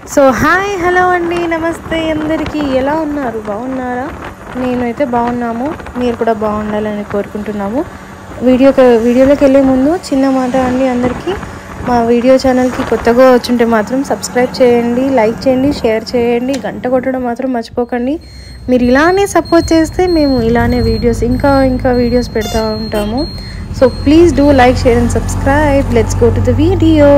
So hi hello అండి నమస్తే అందరికీ ఎలా ఉన్నారు బాగున్నారా నేనైతే బాగున్నాము మీరు కూడా బాగుండాలని కోరుకుంటున్నాము వీడియోకి వీడియోలోకి వెళ్ళే ముందు చిన్న మాట అండి అందరికీ మా వీడియో ఛానల్కి కొత్తగా వచ్చుంటే మాత్రం సబ్స్క్రైబ్ చేయండి లైక్ చేయండి షేర్ చేయండి గంట కొట్టడం మాత్రం మర్చిపోకండి మీరు ఇలానే సపోర్ట్ చేస్తే మేము ఇలానే వీడియోస్ ఇంకా ఇంకా వీడియోస్ పెడతా ఉంటాము so please do like share and subscribe let's go to the video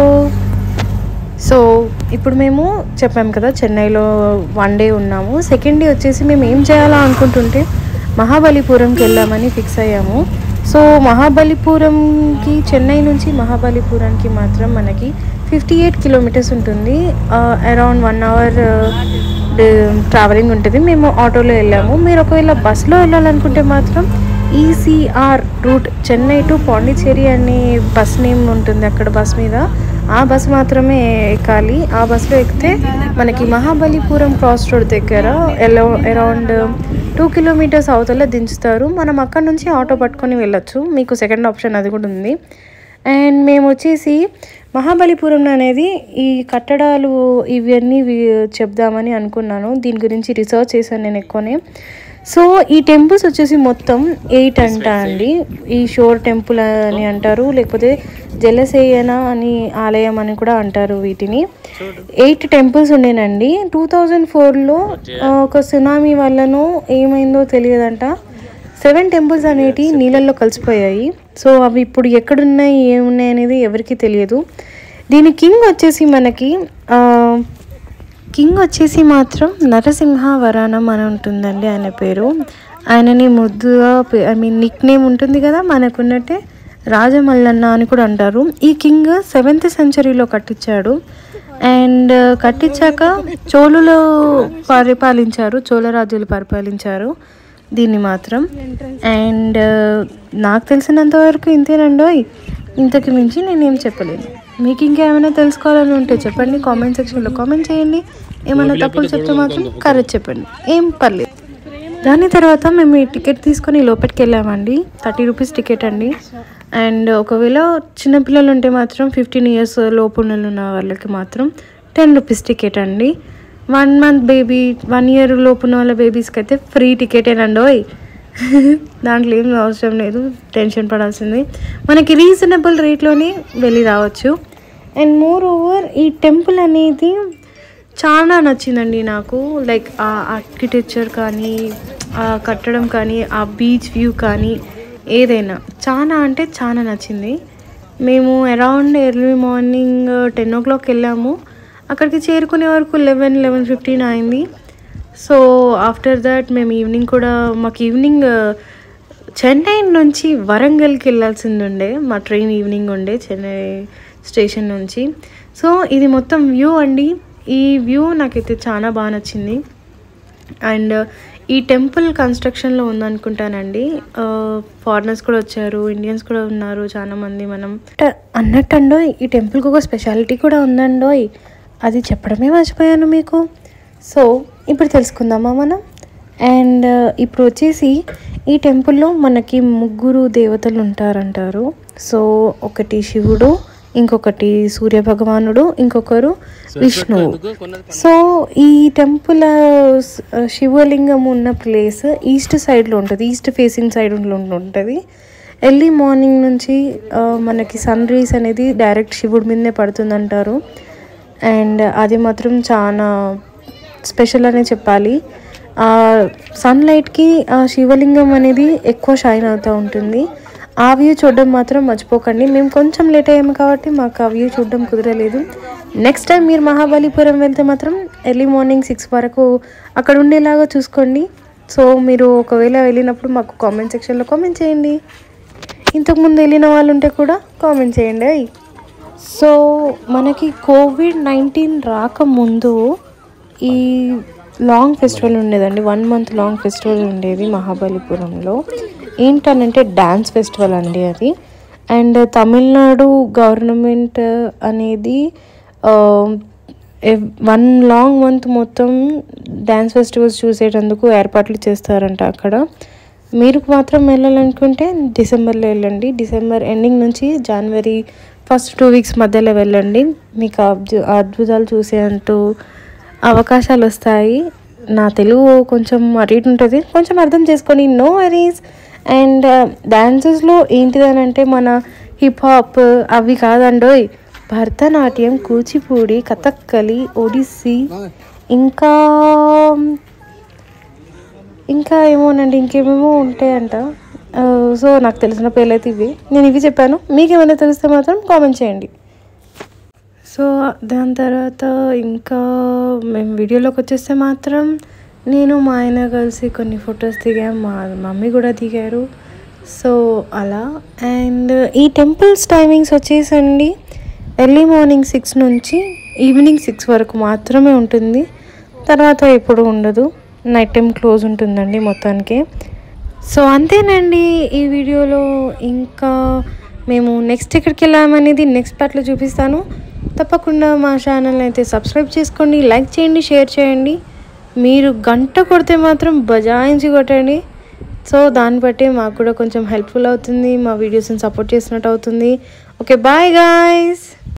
so ఇప్పుడు మేము చెప్పాం కదా చెన్నైలో వన్ డే ఉన్నాము సెకండ్ డే వచ్చేసి మేము ఏం చేయాలా అనుకుంటుంటే మహాబలిపురంకి వెళ్ళామని ఫిక్స్ అయ్యాము సో మహాబలిపురంకి చెన్నై నుంచి మహాబలిపురానికి మాత్రం మనకి ఫిఫ్టీ ఎయిట్ కిలోమీటర్స్ ఉంటుంది అరౌండ్ వన్ అవర్ ట్రావెలింగ్ ఉంటుంది మేము ఆటోలో వెళ్ళాము మీరు ఒకవేళ బస్సులో వెళ్ళాలనుకుంటే మాత్రం ECR route Chennai to Pondicherry అనే బస్ నేమ్ ఉంటుంది అక్కడ బస్ మీద ఆ బస్ మాత్రమే ఎక్కాలి ఆ బస్సులో ఎక్కితే మనకి మహాబలిపురం క్రాస్ రోడ్ దగ్గర ఎలో అరౌండ్ టూ కిలోమీటర్స్ అవతల దించుతారు మనం అక్కడ నుంచి ఆటో పట్టుకొని వెళ్ళొచ్చు మీకు సెకండ్ ఆప్షన్ అది కూడా ఉంది అండ్ మేము వచ్చేసి మహాబలిపురం అనేది ఈ కట్టడాలు ఇవన్నీ వి- చెప్దామని అనుకున్నాను దీని గురించి రీసెర్చ్ చేశాను నేను ఎక్కువనే సో ఈ టెంపుల్స్ వచ్చేసి మొత్తం ఎయిట్ అంట అండి ఈ షోర్ టెంపుల్ అని అంటారు లేకపోతే జలసేయన అని ఆలయం అని కూడా అంటారు వీటిని ఎయిట్ టెంపుల్స్ ఉండేనండి టూ థౌజండ్ ఫోర్లో ఒక సునామీ వల్లనో ఏమైందో తెలియదంట సెవెన్ టెంపుల్స్ అనేటి నీళ్ళల్లో కలిసిపోయాయి సో అవి ఇప్పుడు ఎక్కడున్నాయి ఏమున్నాయి అనేది ఎవరికీ తెలియదు దీని కింగ్ వచ్చేసి మనకి ఆ, కింగ్ వచ్చేసి మాత్రం నరసింహ వరానం అని ఉంటుందండి ఆయన పేరు ఆయనని ముద్దుగా ఐ మీన్ నిక్ నేమ్ ఉంటుంది కదా మనకున్నట్టే రాజమల్లన్న అని కూడా అంటారు ఈ కింగ్ సెవెంత్ సెంచరీలో కట్టించాడు అండ్ కట్టించాక చోళులు పరిపాలించారు చోళరాజులు పరిపాలించారు దీన్ని మాత్రం అండ్ నాకు తెలిసినంత వరకు ఇంతేనండోయ్ ఇంతకు మించి నేనేం చెప్పలేను మీకు ఇంకేమైనా తెలుసుకోవాలని ఉంటే చెప్పండి కామెంట్ సెక్షన్లో కామెంట్ చేయండి ఏమైనా తప్పులు చెప్తే మాత్రం కరెక్ట్ చెప్పండి ఏం పర్లేదు దాని తర్వాత మేము ఈ టికెట్ తీసుకొని లోపలికి వెళ్ళామండి థర్టీ రూపీస్ టికెట్ అండి అండ్ ఒకవేళ చిన్నపిల్లలు ఉంటే మాత్రం ఫిఫ్టీన్ ఇయర్స్ లోపు ఉన్న వాళ్ళకి మాత్రం టెన్ రూపీస్ టికెట్ అండి one month baby one year లోపు ఉన్న వాళ్ళ బేబీస్కి అయితే ఫ్రీ టికెటేనండి ఓయ్ దాంట్లో ఏం అవసరం లేదు టెన్షన్ పడాల్సింది మనకి రీజనబుల్ రేట్లోనే వెళ్ళి రావచ్చు అండ్ మోర్ ఓవర్ ఈ టెంపుల్ అనేది చాలా నచ్చిందండి నాకు లైక్ ఆ ఆర్కిటెక్చర్ కానీ ఆ కట్టడం కానీ ఆ బీచ్ వ్యూ కానీ ఏదైనా చాలా అంటే చాలా నచ్చింది మేము around early morning ten o'clock వెళ్ళాము అక్కడికి చేరుకునే వరకు లెవెన్ లెవెన్ ఫిఫ్టీన్ అయింది సో ఆఫ్టర్ దట్ మేము ఈవినింగ్ కూడా మాకు ఈవినింగ్ చెన్నై నుంచి వరంగల్కి వెళ్ళాల్సింది ఉండే మా ట్రైన్ ఈవినింగ్ ఉండే చెన్నై స్టేషన్ నుంచి సో ఇది మొత్తం వ్యూ అండి ఈ వ్యూ నాకైతే చాలా బాగా నచ్చింది అండ్ ఈ టెంపుల్ కన్స్ట్రక్షన్లో ఉందనుకుంటానండి ఫారినర్స్ కూడా వచ్చారు ఇండియన్స్ కూడా ఉన్నారు చాలా మంది మనం ట- అన్నట్టండో ఈ టెంపుల్కి ఒక స్పెషాలిటీ కూడా ఉందండోయ్ అది చెప్పడమే మర్చిపోయాను మీకు సో ఇప్పుడు తెలుసుకుందామా మనం అండ్ ఇప్పుడు వచ్చేసి ఈ టెంపుల్లో మనకి ముగ్గురు దేవతలు ఉంటారంటారు సో ఒకటి శివుడు ఇంకొకటి సూర్య భగవానుడు ఇంకొకరు విష్ణువు సో ఈ టెంపుల్ ఆ, స్- ఆ, శివలింగం ఉన్న ప్లేస్ ఈస్ట్ సైడ్లో ఉంటుంది ఈస్ట్ ఫేసింగ్ సైడ్ ఉంటుంది ఎర్లీ మార్నింగ్ నుంచి ఆ, మనకి సన్ రైజ్ అనేది డైరెక్ట్ శివుడి మీదనే పడుతుందంటారు అండ్ అది మాత్రం చాలా స్పెషల్ అనే చెప్పాలి ఆ సన్లైట్కి ఆ శివలింగం అనేది ఎక్కువ షైన్ అవుతూ ఉంటుంది ఆ వ్యూ చూడడం మాత్రం మర్చిపోకండి మేము కొంచెం లేట్ అయ్యాము కాబట్టి మాకు ఆ వ్యూ చూడడం కుదరలేదు నెక్స్ట్ టైం మీరు మహాబలిపురం వెళ్తే మాత్రం ఎర్లీ మార్నింగ్ సిక్స్ వరకు అక్కడ ఉండేలాగా చూసుకోండి సో మీరు ఒకవేళ వెళ్ళినప్పుడు మాకు కామెంట్ సెక్షన్లో కామెంట్ చేయండి ఇంతకుముందు వెళ్ళిన వాళ్ళు ఉంటే కూడా కామెంట్ చేయండి అయ్. సో మనకి కోవిడ్ నైన్టీన్ రాకముందు ఈ లాంగ్ ఫెస్టివల్ ఉండేదండి వన్ మంత్ లాంగ్ ఫెస్టివల్ ఉండేది మహాబలిపురంలో ఏంటనంటే డ్యాన్స్ ఫెస్టివల్ అండి అది అండ్ తమిళనాడు గవర్నమెంట్ అనేది వన్ లాంగ్ మంత్ మొత్తం డ్యాన్స్ ఫెస్టివల్స్ చూసేటందుకు ఏర్పాట్లు చేస్తారంట అక్కడ మీరు మాత్రం వెళ్ళాలనుకుంటే డిసెంబర్లో వెళ్ళండి డిసెంబర్ ఎండింగ్ నుంచి జనవరి ఫస్ట్ టూ వీక్స్ మధ్యలో వెళ్ళండి మీకు అద్భు- అద్భుతాలు చూసేంటూ అవకాశాలు వస్తాయి నా తెలుగు కొంచెం అటు ఇటు ఉంటుంది కొంచెం అర్థం చేసుకొని నో వరీస్ అండ్ డ్యాన్సెస్లో ఏంటిదని అంటే మన హిప్ హాప్ అవి కాదండోయ్ భరతనాట్యం కూచిపూడి కథక్కలి ఒడిస్సీ ఇంకా ఇంకా ఏమోనండి ఇంకేమేమో ఉంటాయంట ఆ, సో నాకు తెలిసిన పేర్లు అయితే ఇవి నేను ఇవి చెప్పాను మీకు ఏమైనా తెలిస్తే మాత్రం కామెంట్ చేయండి సో దాని తర్వాత ఇంకా మేము వీడియోలోకి వచ్చేస్తే మాత్రం నేను మా ఆయన కలిసి కొన్ని ఫొటోస్ దిగాం మా మమ్మీ కూడా దిగారు సో అలా అండ్ ఈ టెంపుల్స్ టైమింగ్స్ వచ్చేసండి ఎర్లీ మార్నింగ్ సిక్స్ నుంచి ఈవినింగ్ సిక్స్ వరకు మాత్రమే ఉంటుంది తర్వాత ఎప్పుడు ఉండదు నైట్ టైం క్లోజ్ ఉంటుందండి మొత్తానికి సో అంతేనండి ఈ వీడియోలో ఇంకా మేము నెక్స్ట్ ఎక్కడికి వెళ్ళామనేది నెక్స్ట్ పార్ట్లో చూపిస్తాను తప్పకుండా మా ఛానల్ని అయితే సబ్స్క్రైబ్ చేసుకోండి లైక్ చేయండి షేర్ చేయండి మీరు గంట కొడితే మాత్రం బజాయించి కొట్టండి సో దాన్ని బట్టి మాకు కూడా కొంచెం హెల్ప్ఫుల్ అవుతుంది మా వీడియోస్ని సపోర్ట్ చేసినట్టు అవుతుంది ఓకే బాయ్ గాయస్